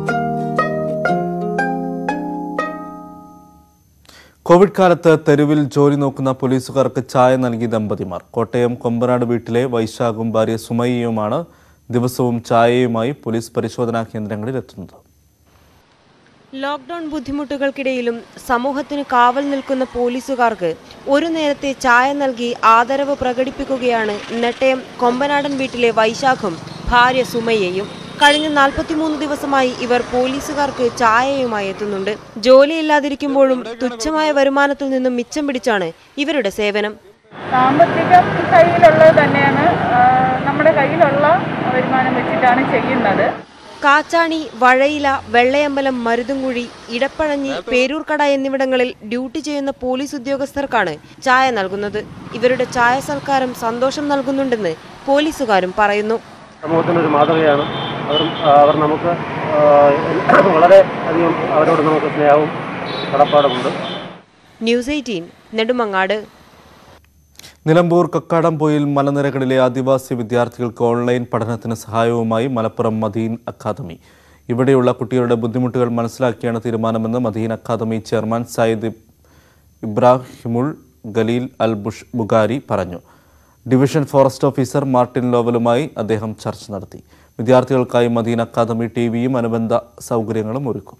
കോവിഡ് കാലത്ത് തെരുവിൽ ജോലി നോക്കുന്ന പോലീസുകാർക്ക് ചായ നൽകി ദമ്പതിമാർ കോട്ടയം കൊമ്പനാട് വീട്ടിലെ വൈശാഖും ഭാര്യ സുമയ്യയുമാണ് ദിവസവും ചായയുമായി പോലീസ് പരിശോധനാ കേന്ദ്രങ്ങളിൽ എത്തുന്നത് ലോക്ക്ഡൌൺ ബുദ്ധിമുട്ടുകൾക്കിടയിലും സമൂഹത്തിന് കാവൽ നിൽക്കുന്ന പോലീസുകാർക്ക് ഒരു നേരത്തെ ചായ നൽകി ആദരവ് പ്രകടിപ്പിക്കുകയാണ് നെട്ടയം കൊമ്പനാടൻ വീട്ടിലെ വൈശാഖും ഭാര്യ സുമയ്യയും കഴിഞ്ഞ നാൽപ്പത്തിമൂന്ന് ദിവസമായി ഇവർ പോലീസുകാർക്ക് ചായയുമായി എത്തുന്നുണ്ട് ജോലിയില്ലാതിരിക്കുമ്പോഴും തുച്ഛമായ വരുമാനത്തിൽ നിന്നും മിച്ചം പിടിച്ചാണ് ഇവരുടെ സേവനം സാമ്പത്തികം കയ്യിലുള്ളത് തന്നെയാണ് ആ, നമ്മുടെ കയ്യിലുള്ള വരുമാനം വെച്ചിട്ടാണ് ചെയ്യുന്നത് കാച്ചാണി വഴയില വെള്ളയമ്പലം മരുതുംകുഴി ഇടപ്പഴഞ്ഞി പേരൂർക്കട എന്നിവിടങ്ങളിൽ ഡ്യൂട്ടി ചെയ്യുന്ന പോലീസ് ഉദ്യോഗസ്ഥർക്കാണ് ചായ നൽകുന്നത് ഇവരുടെ ചായ സൽക്കാരം സന്തോഷം നൽകുന്നുണ്ടെന്ന് പോലീസുകാരും പറയുന്നു സമൂഹത്തിനൊരു മാതൃകയാണ് അവർ അവർ നമുക്ക് ആ, വളരെ അധികം അവരോട് നമുക്ക് സ്നേഹവും കടപ്പാടുമുണ്ട് ന്യൂസ് എയ്റ്റീൻ നെടുമങ്ങാട് നിലമ്പൂർ കക്കാടംപൊയിൽ മലനിരകളിലെ ആദിവാസി വിദ്യാർത്ഥികൾക്ക് ഓൺലൈൻ പഠനത്തിന് സഹായവുമായി മലപ്പുറം മദീൻ അക്കാദമി ഇവിടെയുള്ള കുട്ടികളുടെ ബുദ്ധിമുട്ടുകൾ മനസ്സിലാക്കിയാണ് തീരുമാനമെന്ന് മദീൻ അക്കാദമി ചെയർമാൻ സയ്യിദ് ഇബ്രാഹിമുൾ ഖലീൽ അൽ ബുഷ് ബുഖാരി പറഞ്ഞു ഡിവിഷൻ ഫോറസ്റ്റ് ഓഫീസർ മാർട്ടിൻ ലോവലുമായി അദ്ദേഹം ചർച്ച നടത്തി വിദ്യാർത്ഥികൾക്കായി മദീൻ അക്കാദമി ടി വിയും അനുബന്ധ സൗകര്യങ്ങളും ഒരുക്കും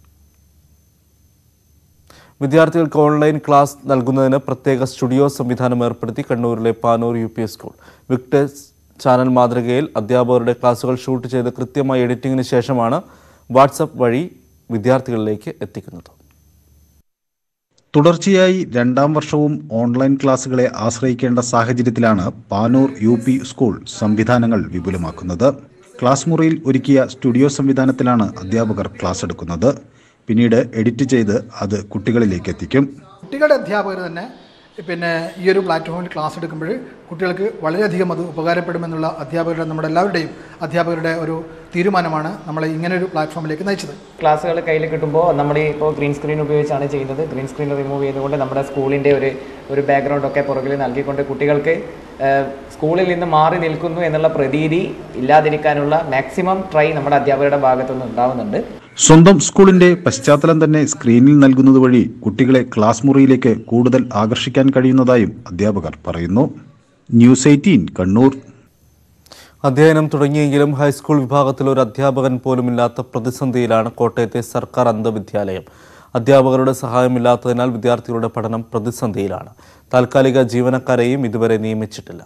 വിദ്യാർത്ഥികൾക്ക് ഓൺലൈൻ ക്ലാസ് നൽകുന്നതിന് പ്രത്യേക സ്റ്റുഡിയോ സംവിധാനം ഏർപ്പെടുത്തി കണ്ണൂരിലെ Panoor U P school Victers channel മാതൃകയിൽ അധ്യാപകരുടെ ക്ലാസുകൾ ഷൂട്ട് ചെയ്ത് കൃത്യമായി എഡിറ്റിംഗിന് ശേഷമാണ് വാട്സപ്പ് വഴി വിദ്യാർത്ഥികളിലേക്ക് എത്തിക്കുന്നത് തുടർച്ചയായി രണ്ടാം വർഷവും ഓൺലൈൻ ക്ലാസുകളെ ആശ്രയിക്കേണ്ട സാഹചര്യത്തിലാണ് പാനൂർ യു പി സ്കൂൾ സംവിധാനങ്ങൾ വിപുലമാക്കുന്നത് ക്ലാസ് മുറിയിൽ ഒരുക്കിയ സ്റ്റുഡിയോ സംവിധാനത്തിലാണ് അധ്യാപകർ ക്ലാസ് എടുക്കുന്നത് പിന്നീട് എഡിറ്റ് ചെയ്ത് അത് കുട്ടികളിലേക്ക് എത്തിക്കും കുട്ടികളുടെ അധ്യാപകർ തന്നെ പിന്നെ ഈ ഒരു പ്ലാറ്റ്ഫോമിൽ ക്ലാസ് എടുക്കുമ്പോൾ കുട്ടികൾക്ക് വളരെയധികം അത് ഉപകാരപ്പെടുമെന്നുള്ള അധ്യാപകരുടെ നമ്മുടെ എല്ലാവരുടെയും അധ്യാപകരുടെ ഒരു തീരുമാനമാണ് നമ്മളെ ഇങ്ങനെ ഒരു പ്ലാറ്റ്ഫോമിലേക്ക് നയിച്ചത് ക്ലാസ്സുകൾ കയ്യിൽ കിട്ടുമ്പോൾ നമ്മൾ ഇപ്പോൾ ഗ്രീൻ സ്ക്രീൻ ഉപയോഗിച്ചാണ് ചെയ്യുന്നത് ഗ്രീൻ സ്ക്രീൻ റിമൂവ് ചെയ്തുകൊണ്ട് നമ്മുടെ സ്കൂളിൻ്റെ ഒരു ഒരു ബാക്ക്ഗ്രൗണ്ട് ഒക്കെ പുറകിൽ നൽകിക്കൊണ്ട് കുട്ടികൾക്ക് ഏഹ്, സ്കൂളിൽ നിന്ന് മാറി നിൽക്കുന്നു എന്നുള്ള പ്രതീതി ഇല്ലാതിരിക്കാനുള്ള മാക്സിമം ട്രൈ നമ്മുടെ അധ്യാപകരുടെ ഭാഗത്തുനിന്ന് ഉണ്ടാവുന്നുണ്ട് സ്വന്തം സ്കൂളിന്റെ പശ്ചാത്തലം തന്നെ സ്ക്രീനിൽ നൽകുന്നത് വഴി കുട്ടികളെ ക്ലാസ് മുറിയിലേക്ക് കൂടുതൽ ആകർഷിക്കാൻ കഴിയുന്നതായും അധ്യാപകർ പറയുന്നു ന്യൂസ് എയ്റ്റീൻ കണ്ണൂർ അധ്യയനം തുടങ്ങിയെങ്കിലും ഹൈസ്കൂൾ വിഭാഗത്തിൽ ഒരു അധ്യാപകൻ പോലുമില്ലാത്ത പ്രതിസന്ധിയിലാണ് കോട്ടയത്തെ സർക്കാർ അന്ധവിദ്യാലയം അധ്യാപകരുടെ സഹായമില്ലാത്തതിനാൽ വിദ്യാർത്ഥികളുടെ പഠനം പ്രതിസന്ധിയിലാണ് താൽക്കാലിക ജീവനക്കാരെയും ഇതുവരെ നിയമിച്ചിട്ടില്ല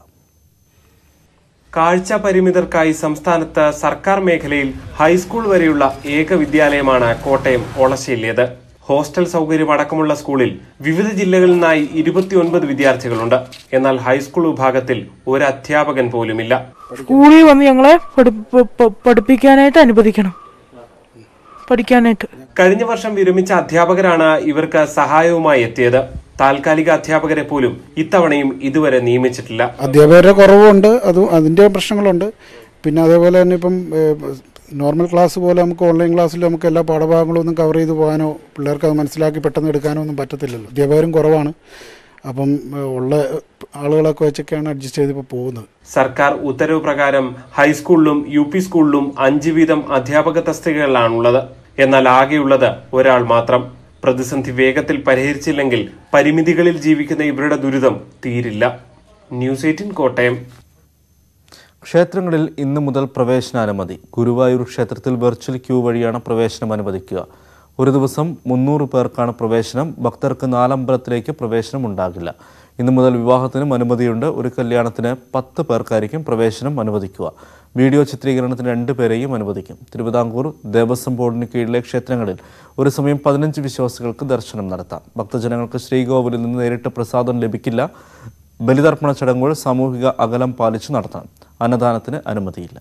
കാഴ്ച പരിമിതർക്കായി സംസ്ഥാനത്ത് സർക്കാർ മേഖലയിൽ ഹൈസ്കൂൾ വരെയുള്ള ഏക വിദ്യാലയമാണ് കോട്ടയം ഒളശ്ശേരിയത് ഹോസ്റ്റൽ സൗകര്യം അടക്കമുള്ള സ്കൂളിൽ വിവിധ ജില്ലകളിൽ നിന്നായി ഇരുപത്തിയൊൻപത് വിദ്യാർത്ഥികളുണ്ട് എന്നാൽ ഹൈസ്കൂൾ വിഭാഗത്തിൽ ഒരു അധ്യാപകൻ പോലുമില്ല സ്കൂളിൽ വന്ന് ഞങ്ങളെ പഠി- പ- പ- പഠിപ്പിക്കാനായിട്ട് അനുവദിക്കണം പഠിക്കാനായിട്ട് കഴിഞ്ഞ വർഷം വിരമിച്ച അധ്യാപകരാണ് ഇവർക്ക് സഹായവുമായി എത്തിയത് താൽക്കാലിക അധ്യാപകരെ പോലും ഇത്തവണയും ഇതുവരെ നിയമിച്ചിട്ടില്ല അധ്യാപകരുടെ കുറവുണ്ട് അത് അതിൻ്റെ പ്രശ്നങ്ങളുണ്ട് പിന്നെ അതേപോലെ തന്നെ ഇപ്പം ഏഹ്, നോർമൽ ക്ലാസ് പോലെ നമുക്ക് ഓൺലൈൻ ക്ലാസ്സിൽ നമുക്ക് എല്ലാ പാഠഭാഗങ്ങളും ഒന്നും കവർ ചെയ്ത് പോകാനോ പിള്ളേർക്ക് അത് മനസ്സിലാക്കി പെട്ടെന്ന് എടുക്കാനോ ഒന്നും പറ്റത്തില്ലല്ലോ അധ്യാപകരും കുറവാണ് അപ്പം ഏഹ്, ഉള്ള ആളുകളൊക്കെ വെച്ചൊക്കെയാണ് അഡ്ജസ്റ്റ് ചെയ്ത് ഇപ്പോൾ പോകുന്നത് സർക്കാർ ഉത്തരവ് പ്രകാരം ഹൈസ്കൂളിലും യു പി സ്കൂളിലും അഞ്ച് വീതം അധ്യാപക തസ്തികകളാണുള്ളത് എന്നാൽ ആകെയുള്ളത് ഒരാൾ മാത്രം പ്രതിസന്ധി വേഗത്തിൽ പരിഹരിച്ചില്ലെങ്കിൽ പരിമിതികളിൽ ജീവിക്കുന്ന ഇവരുടെ ദുരിതം തീരില്ല ന്യൂസ് എയ്റ്റീൻ കോട്ടയം ക്ഷേത്രങ്ങളിൽ ഇന്നു മുതൽ പ്രവേശനാനുമതി ഗുരുവായൂർ ക്ഷേത്രത്തിൽ വെർച്വൽ ക്യൂ വഴിയാണ് പ്രവേശനം അനുവദിക്കുക ഒരു ദിവസം മുന്നൂറ് പേർക്കാണ് പ്രവേശനം ഭക്തർക്ക് നാലമ്പലത്തിലേക്ക് പ്രവേശനം ഉണ്ടാകില്ല ഇന്നു മുതൽ വിവാഹത്തിനും അനുമതിയുണ്ട് ഒരു കല്യാണത്തിന് പത്ത് പേർക്കായിരിക്കും പ്രവേശനം അനുവദിക്കുക വീഡിയോ ചിത്രീകരണത്തിന് രണ്ട് പേരെയും അനുവദിക്കും തിരുവിതാംകൂർ ദേവസ്വം ബോർഡിന് കീഴിലെ ക്ഷേത്രങ്ങളിൽ ഒരു സമയം പതിനഞ്ച് വിശ്വാസികൾക്ക് ദർശനം നടത്താം ഭക്തജനങ്ങൾക്ക് ശ്രീകോവിലിൽ നിന്ന് നേരിട്ട് പ്രസാദം ലഭിക്കില്ല ബലിതർപ്പണ ചടങ്ങുകൾ സാമൂഹിക അകലം പാലിച്ച് നടത്തണം അന്നദാനത്തിന് അനുമതിയില്ല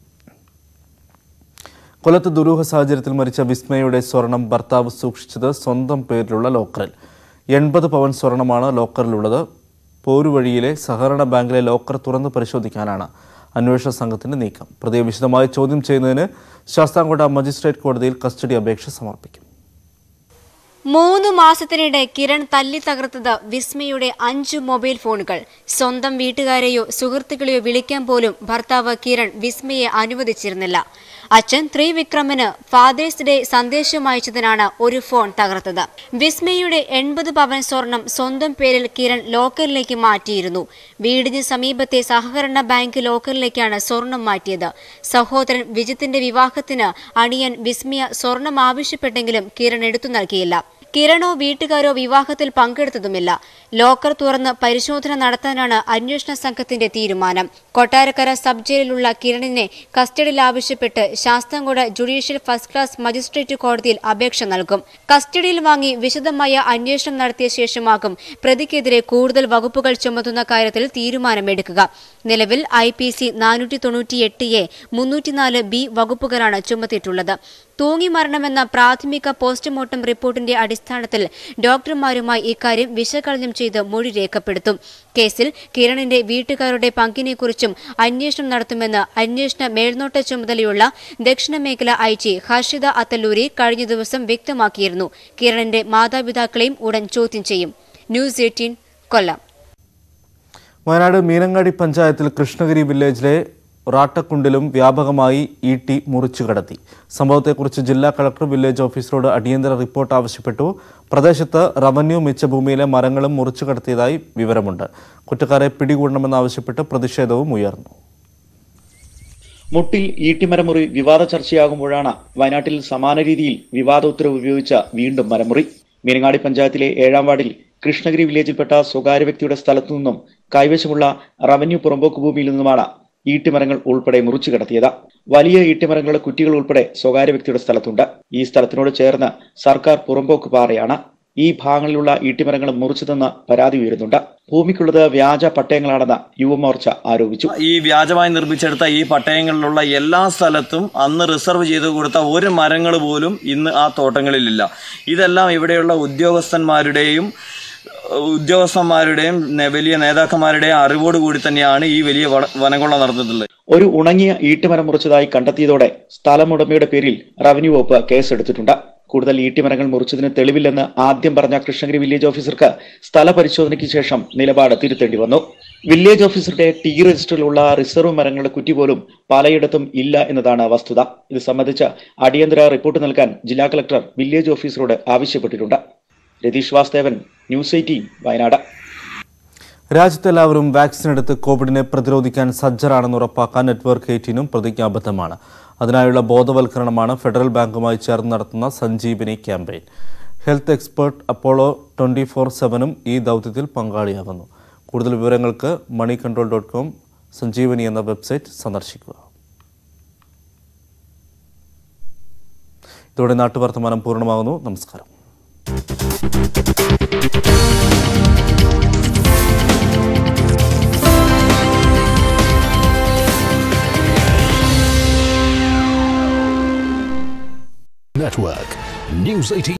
കൊല്ലത്ത് ദുരൂഹ സാഹചര്യത്തിൽ മരിച്ച വിസ്മയുടെ സ്വർണം ഭർത്താവ് സൂക്ഷിച്ചത് സ്വന്തം പേരിലുള്ള ലോക്കറിൽ എൺപത് പവൻ സ്വർണമാണ് ലോക്കറിലുള്ളത് പോരുവഴിയിലെ സഹകരണ ബാങ്കിലെ ലോക്കർ തുറന്ന് പരിശോധിക്കാനാണ് അന്വേഷണ സംഘത്തിന്റെ നീക്കം പ്രതിയെ വിശദമായി ചോദ്യം ചെയ്യുന്നതിന് ശാസ്താംകോട്ട മജിസ്ട്രേറ്റ് കോടതിയിൽ കസ്റ്റഡി അപേക്ഷ സമർപ്പിക്കും മൂന്ന് മാസത്തിനിടെ കിരൺ തല്ലി തകർത്തത് വിസ്മയുടെ അഞ്ചു മൊബൈൽ ഫോണുകൾ സ്വന്തം വീട്ടുകാരെയോ സുഹൃത്തുക്കളെയോ വിളിക്കാൻ പോലും ഭർത്താവ് കിരൺ വിസ്മയെ അനുവദിച്ചിരുന്നില്ല അച്ഛൻ ത്രിവിക്രമന് ഫാദേഴ്സ് ഡേ സന്ദേശം അയച്ചതിനാണ് ഒരു ഫോൺ തകർത്തത് വിസ്മയുടെ എൺപത് പവൻ സ്വർണം സ്വന്തം പേരിൽ കിരൺ ലോക്കറിലേക്ക് മാറ്റിയിരുന്നു വീടിന് സമീപത്തെ സഹകരണ ബാങ്ക് ലോക്കറിലേക്കാണ് സ്വർണം മാറ്റിയത് സഹോദരൻ വിജിത്തിന്റെ വിവാഹത്തിന് അണിയൻ വിസ്മയ സ്വർണം ആവശ്യപ്പെട്ടെങ്കിലും കിരൺ എടുത്തു നൽകിയില്ല കിരണോ വീട്ടുകാരോ വിവാഹത്തിൽ പങ്കെടുത്തതുമില്ല ലോക്കർ തുറന്ന് പരിശോധന നടത്താനാണ് അന്വേഷണ സംഘത്തിന്റെ തീരുമാനം കൊട്ടാരക്കര സബ് ജയിലിലുള്ള കിരണിനെ കസ്റ്റഡിയിൽ ആവശ്യപ്പെട്ട് Sasthamkotta judicial first class magistrate കോടതിയിൽ അപേക്ഷ നൽകും കസ്റ്റഡിയിൽ വാങ്ങി വിശദമായ അന്വേഷണം നടത്തിയ ശേഷമാകും പ്രതിക്കെതിരെ കൂടുതൽ വകുപ്പുകൾ ചുമത്തുന്ന കാര്യത്തിൽ തീരുമാനമെടുക്കുക നിലവിൽ ഐ പി സി നാനൂറ്റി തൊണ്ണൂറ്റിയെട്ട് എ മുന്നൂറ്റിനാല് ബി വകുപ്പുകളാണ് ചുമത്തിയിട്ടുള്ളത് തൂങ്ങി മരണമെന്ന പ്രാഥമിക പോസ്റ്റ്മോർട്ടം റിപ്പോർട്ടിന്റെ അടിസ്ഥാനത്തിൽ ഡോക്ടർമാരുമായി ഇക്കാര്യം വിശകലനം ചെയ്ത് മൊഴി രേഖപ്പെടുത്തും കേസിൽ കിരണിന്റെ വീട്ടുകാരുടെ പങ്കിനെക്കുറിച്ചും അന്വേഷണം നടത്തുമെന്ന് അന്വേഷണ മേൽനോട്ട ചുമതലയുള്ള ദക്ഷിണ മേഖല ഐ ജി ഹർഷിത അത്തല്ലൂരി കഴിഞ്ഞ ദിവസം വ്യക്തമാക്കിയിരുന്നു കിരണിന്റെ മാതാപിതാക്കളെയും ഉടൻ ചോദ്യം ചെയ്യും ന്യൂസ് എയ്റ്റീൻ കൊല്ലം വയനാട് മീനങ്ങാടി പഞ്ചായത്തിൽ കൃഷ്ണഗിരി വില്ലേജിലെ റാട്ടക്കുണ്ടിലും വ്യാപകമായി ഈട്ടി മുറിച്ചു കടത്തി സംഭവത്തെക്കുറിച്ച് ജില്ലാ കളക്ടർ വില്ലേജ് ഓഫീസറോട് അടിയന്തര റിപ്പോർട്ട് ആവശ്യപ്പെട്ടു പ്രദേശത്ത് റവന്യൂ മിച്ചഭൂമിയിലെ മരങ്ങളും മുറിച്ചു കടത്തിയതായി വിവരമുണ്ട് കുറ്റക്കാരെ പിടികൂടണമെന്നാവശ്യപ്പെട്ട് പ്രതിഷേധവും ഉയർന്നു മുട്ടിൽ ഈട്ടിമരമുറി വിവാദ ചർച്ചയാകുമ്പോഴാണ് വയനാട്ടിൽ സമാന രീതിയിൽ വിവാദ ഉത്തരവ് ഉപയോഗിച്ച വീണ്ടും മരമുറി മീനങ്ങാടി പഞ്ചായത്തിലെ ഏഴാം വാർഡിൽ കൃഷ്ണഗിരി വില്ലേജിൽപ്പെട്ട സ്വകാര്യ വ്യക്തിയുടെ സ്ഥലത്തു നിന്നും കൈവശമുള്ള റവന്യൂ പുറമ്പോക്ക് ഭൂമിയിൽ നിന്നുമാണ് ഈട്ടിമരങ്ങൾ ഉൾപ്പെടെ മുറിച്ചു കടത്തിയത് വലിയ ഈട്ടിമരങ്ങളുടെ കുറ്റികൾ ഉൾപ്പെടെ സ്വകാര്യ വ്യക്തിയുടെ സ്ഥലത്തുണ്ട് ഈ സ്ഥലത്തിനോട് ചേർന്ന് സർക്കാർ പുറമ്പോക്ക് പാറയാണ് ഈ ഭാഗങ്ങളിലുള്ള ഈട്ടിമരങ്ങൾ മുറിച്ചതെന്ന് പരാതി ഉയരുന്നുണ്ട് ഭൂമിക്കുള്ളത് വ്യാജ പട്ടയങ്ങളാണെന്ന് യുവമോർച്ച ആരോപിച്ചു ഈ വ്യാജമായി നിർമ്മിച്ചെടുത്ത ഈ പട്ടയങ്ങളിലുള്ള എല്ലാ സ്ഥലത്തും അന്ന് റിസർവ് ചെയ്ത് കൊടുത്ത ഒരു മരങ്ങൾ പോലും ഇന്ന് ആ തോട്ടങ്ങളിലില്ല ഇതെല്ലാം ഇവിടെയുള്ള ഉദ്യോഗസ്ഥന്മാരുടെയും ഉദ്യോഗസ്ഥന്മാരുടെയും നെ- വലിയ നേതാക്കന്മാരുടെയും അറിവോട് കൂടി തന്നെയാണ് ഈ വലിയ വന- വനകൊള്ള നടന്നിട്ടുള്ളത് ഒരു ഉണങ്ങിയ ഈട്ടിമരം മുറിച്ചതായി കണ്ടെത്തിയതോടെ സ്ഥലമുടമയുടെ പേരിൽ റവന്യൂ വകുപ്പ് കേസെടുത്തിട്ടുണ്ട് കൂടുതൽ ഈട്ടിമരങ്ങൾ മുറിച്ചതിന് തെളിവില്ലെന്ന് ആദ്യം പറഞ്ഞ കൃഷ്ണഗിരി വില്ലേജ് ഓഫീസർക്ക് സ്ഥല പരിശോധനയ്ക്ക് ശേഷം നിലപാട് തിരുത്തേണ്ടി വന്നു വില്ലേജ് ഓഫീസറുടെ ടി രജിസ്റ്ററിലുള്ള റിസർവ് മരങ്ങളുടെ കുറ്റി പോലും പലയിടത്തും ഇല്ല എന്നതാണ് വസ്തുത ഇത് സംബന്ധിച്ച് അടിയന്തര റിപ്പോർട്ട് നൽകാൻ ജില്ലാ കളക്ടർ വില്ലേജ് ഓഫീസറോട് ആവശ്യപ്പെട്ടിട്ടുണ്ട് രതീഷ് വാസ്തവൻ ന്യൂസ് എയ്റ്റീൻ വയനാട് രാജ്യത്തെല്ലാവരും വാക്സിൻ എടുത്ത് കോവിഡിനെ പ്രതിരോധിക്കാൻ സജ്ജരാണെന്ന് ഉറപ്പാക്കാൻ നെറ്റ്വർക്ക് എയ്റ്റീനും പ്രതിജ്ഞാബദ്ധമാണ് അതിനായുള്ള ബോധവൽക്കരണമാണ് ഫെഡറൽ ബാങ്കുമായി ചേർന്ന് നടത്തുന്ന Sanjeevani campaign health expert Apollo twenty four സെവനും ഈ ദൗത്യത്തിൽ പങ്കാളിയാകുന്നു കൂടുതൽ വിവരങ്ങൾക്ക് money control dot com Sanjeevani എന്ന വെബ്സൈറ്റ് സന്ദർശിക്കുക ഇതോടെ നാട്ടുവർത്തമാനം പൂർണ്ണമാകുന്നു നമസ്കാരം Network. News 18.